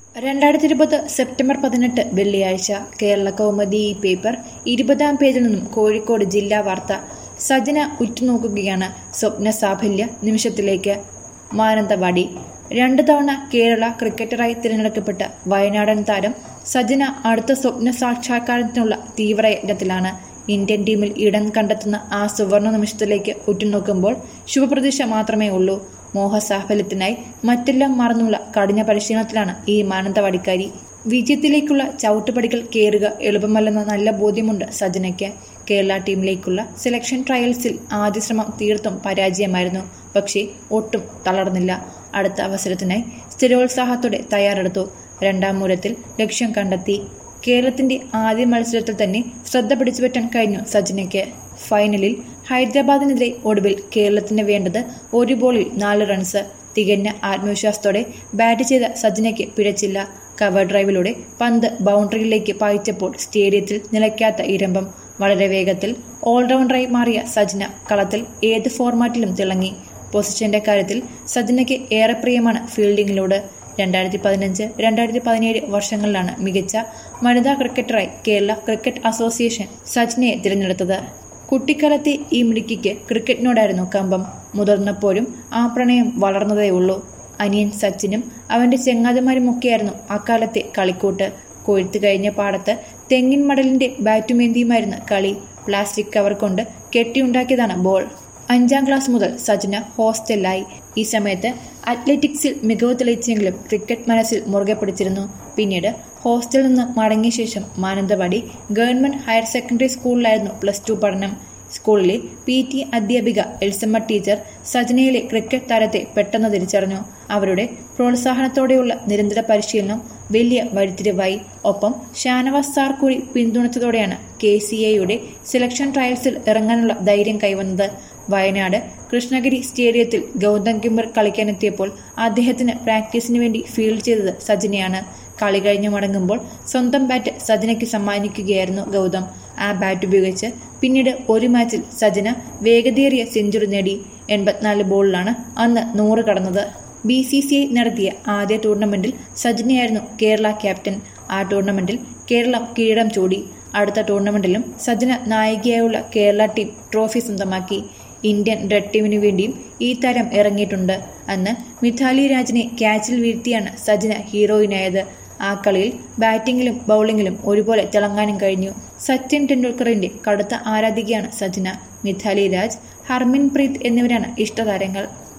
രണ്ടായിരത്തി ഇരുപത് സെപ്റ്റംബർ പതിനെട്ട് വെള്ളിയാഴ്ച കേരള കൗമുദി ഈ പേപ്പർ ഇരുപതാം പേജിൽ നിന്നും കോഴിക്കോട് ജില്ലാ വാർത്ത സജന ഉറ്റുനോക്കുകയാണ് സ്വപ്ന സാഫല്യ നിമിഷത്തിലേക്ക് മാനന്തവാടി രണ്ടു തവണ കേരള ക്രിക്കറ്ററായി തിരഞ്ഞെടുക്കപ്പെട്ട വയനാടൻ താരം സജന അടുത്ത സ്വപ്ന സാക്ഷാത്കാരത്തിനുള്ള തീവ്രയജ്ഞത്തിലാണ് ഇന്ത്യൻ ടീമിൽ ഇടം കണ്ടെത്തുന്ന ആ സുവർണ നിമിഷത്തിലേക്ക് ഉറ്റുനോക്കുമ്പോൾ ശുഭപ്രതീക്ഷ മാത്രമേ ഉള്ളൂ മോഹസാഫല്യത്തിനായി മറ്റെല്ലാം മറന്നുള്ള കഠിന പരിശീലനത്തിലാണ് ഈ മാനന്തവാടിക്കാരി വിജയത്തിലേക്കുള്ള ചവിട്ടുപടികൾ കയറുക എളുപ്പമല്ലെന്ന നല്ല ബോധ്യമുണ്ട് സജനയ്ക്ക് കേരള ടീമിലേക്കുള്ള സെലക്ഷൻ ട്രയൽസിൽ ആദ്യ ശ്രമം തീർത്തും പരാജയമായിരുന്നു പക്ഷേ ഒട്ടും തളർന്നില്ല അടുത്ത അവസരത്തിനായി സ്ഥിരോത്സാഹത്തോടെ തയ്യാറെടുത്തു രണ്ടാം മൂലത്തിൽ ലക്ഷ്യം കണ്ടെത്തി കേരളത്തിന്റെ ആദ്യ മത്സരത്തിൽ തന്നെ ശ്രദ്ധ പിടിച്ചുപറ്റാൻ കഴിഞ്ഞു സജിനയ്ക്ക് ഫൈനലിൽ ഹൈദരാബാദിനെതിരെ ഒടുവിൽ കേരളത്തിന് വേണ്ടത് ഒരു ബോളിൽ നാല് റൺസ് തികഞ്ഞ ആത്മവിശ്വാസത്തോടെ ബാറ്റ് ചെയ്ത സജിനയ്ക്ക് പിഴച്ചില്ല കവർ ഡ്രൈവിലൂടെ പന്ത് ബൗണ്ടറിയിലേക്ക് പായിച്ചപ്പോൾ സ്റ്റേഡിയത്തിൽ നിലയ്ക്കാത്ത ഇരമ്പം വളരെ വേഗത്തിൽ ഓൾറൗണ്ടറായി മാറിയ സജിന കളത്തിൽ ഏത് ഫോർമാറ്റിലും തിളങ്ങി പൊസിഷന്റെ കാര്യത്തിൽ സജിനയ്ക്ക് ഏറെ പ്രിയമാണ് ഫീൽഡിങ്ങിലൂടെ രണ്ടായിരത്തി പതിനഞ്ച് രണ്ടായിരത്തി പതിനേഴ് വർഷങ്ങളിലാണ് മികച്ച വനിതാ ക്രിക്കറ്ററായി കേരള ക്രിക്കറ്റ് അസോസിയേഷൻ സച്ചിനെ തിരഞ്ഞെടുത്തത് കുട്ടിക്കാലത്തെ ഈ മിടുക്കിക്ക് ക്രിക്കറ്റിനോടായിരുന്നു കമ്പം മുതിർന്നപ്പോഴും ആ പ്രണയം വളർന്നതേ ഉള്ളൂ അനിയൻ സച്ചിനും അവന്റെ ചെങ്ങാതിമാരുമൊക്കെയായിരുന്നു അക്കാലത്തെ കളിക്കൂട്ട് കൊഴുത്തു കഴിഞ്ഞ പാടത്ത് തെങ്ങിൻ മടലിന്റെ ബാറ്റുമേന്തിയുമായിരുന്നു കളി പ്ലാസ്റ്റിക് കവർ കൊണ്ട് കെട്ടിയുണ്ടാക്കിയതാണ് ബോൾ അഞ്ചാം ക്ലാസ് മുതൽ സജന ഹോസ്റ്റലിലായി ഈ സമയത്ത് അത്ലറ്റിക്സിൽ മികവ് തെളിയിച്ചെങ്കിലും ക്രിക്കറ്റ് മനസ്സിൽ മുറുകെ പിടിച്ചിരുന്നു പിന്നീട് ഹോസ്റ്റലിൽ നിന്ന് മടങ്ങിയ ശേഷം മാനന്തവാടി ഗവൺമെന്റ് ഹയർ സെക്കൻഡറി സ്കൂളിലായിരുന്നു പ്ലസ് ടു പഠനം സ്കൂളിലെ പി ടി അധ്യാപിക എൽസമ്മ ടീച്ചർ സജനയിലെ ക്രിക്കറ്റ് താരത്തെ പെട്ടെന്ന് തിരിച്ചറിഞ്ഞു അവരുടെ പ്രോത്സാഹനത്തോടെയുള്ള നിരന്തര പരിശീലനം വലിയ വഴിത്തിരിവായി ഒപ്പം ഷാനവാസ് സാർ കൂടി പിന്തുണച്ചതോടെയാണ് കെ സി എയുടെ സെലക്ഷൻ ട്രയൽസിൽ ഇറങ്ങാനുള്ള ധൈര്യം കൈവന്നത് വയനാട് കൃഷ്ണഗിരി സ്റ്റേഡിയത്തിൽ ഗൗതം കിംബർ കളിക്കാനെത്തിയപ്പോൾ അദ്ദേഹത്തിന് പ്രാക്ടീസിന് വേണ്ടി ഫീൽഡ് ചെയ്തത് സജിനയാണ് കളി കഴിഞ്ഞു മടങ്ങുമ്പോൾ സ്വന്തം ബാറ്റ് സജനയ്ക്ക് സമ്മാനിക്കുകയായിരുന്നു ഗൗതം ആ ബാറ്റ് ഉപയോഗിച്ച് പിന്നീട് ഒരു മാച്ചിൽ സജന വേഗതയേറിയ സെഞ്ചുറി നേടി എൺപത്തിനാല് ബോളിലാണ് അന്ന് നൂറ് കടന്നത് ബി സി സി ഐ നടത്തിയ ആദ്യ ടൂർണമെന്റിൽ സജിനയായിരുന്നു കേരള ക്യാപ്റ്റൻ ആ ടൂർണമെന്റിൽ കേരളം കിരീടം ചൂടി അടുത്ത ടൂർണമെന്റിലും സജന നായികയായുള്ള കേരള ടീം ട്രോഫി സ്വന്തമാക്കി ഇന്ത്യൻ റെഡ് ടീമിനു വേണ്ടിയും ഈ താരം ഇറങ്ങിയിട്ടുണ്ട് അന്ന് മിഥാലി രാജിനെ ക്യാച്ചിൽ വീഴ്ത്തിയാണ് സജന ഹീറോയിനായത് ആ കളിയിൽ ബാറ്റിംഗിലും ബൗളിംഗിലും ഒരുപോലെ തിളങ്ങാനും കഴിഞ്ഞു സച്ചിൻ ടെണ്ടുൽക്കറിന്റെ കടുത്ത ആരാധികയാണ് സജന മിഥാലി രാജ് ഹർമിൻ പ്രീത് എന്നിവരാണ് ഇഷ്ടതാരങ്ങൾ